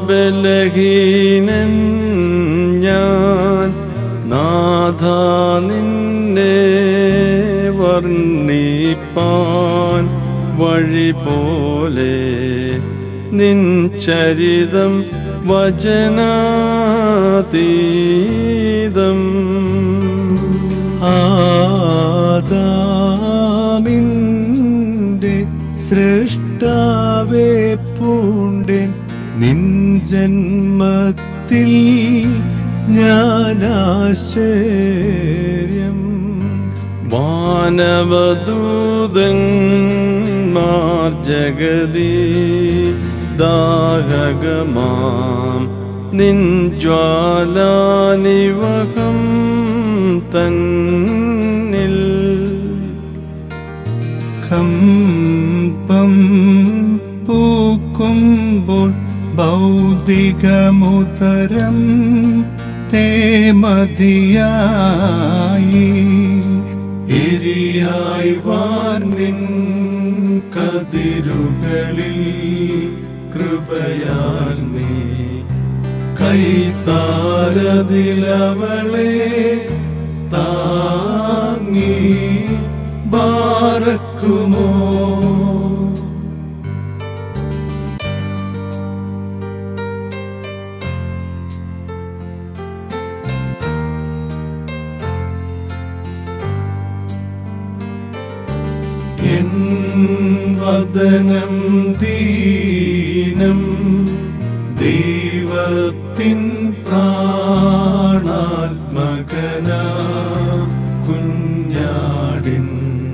ബലഹീനൻ ഞാൻ നാഥ നിന്നെ വർണ്ണിപ്പാൻ വഴി പോലെ നിൻ ചരിതം വചനാതീതം ആദാമിൻ്റെ സൃഷ്ടാവേ പൂണ്ടൻ നിൻ ജന്മത്തിൽ ഞാനാശ്ചര്യം വാനവദൂതന്മാർ ജഗതി ദാഹകമാം നിൻ ജ്വാലാനിവകം തന്നിൽ കമ്പം പൂക്കുമ്പോൾ ഭൗതികമുതരം തേമതിയായി എരിയായി വാർന്നിൻ കതിരുകളിൽ കൃപയാൽ നീ കൈത്താരതിലവളെ താങ്ങി ബാറക്കുമോ എൻ വദനം ദീനം ദൈവത്തിൻ പ്രാണാത്മകന കുഞ്ഞാടിൻ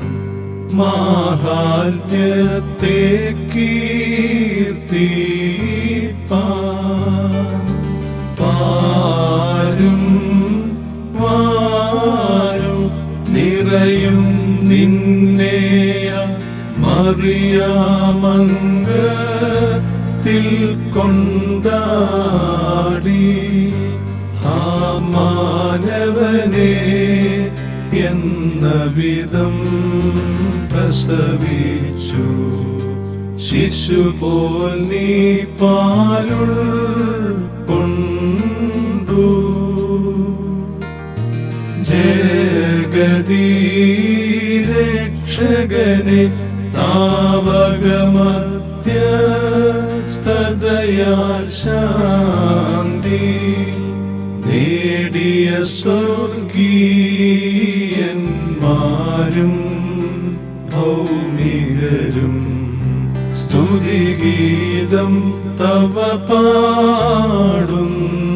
മാഹാത്മ്യത്തെ കീർത്തിപ്പാൻ പാരും വാരും നിറയും നിന്നെയ മറിയാമംഗത്തിൽ കൊണ്ടാടി ആ മാനവനെ എന്ന വിധം പ്രസവിച്ചു ശിശു പോൽ നീ പാലുൾ കൊണ്ടു ജഗതീരക്ഷകനെ താവകമധ്യസ്ഥതയാൽ ശാന്തി നേടിയ സ്വർഗീയന്മാരും ഭൗമികരും സ്തുതിഗീതം തവ പാടുന്നു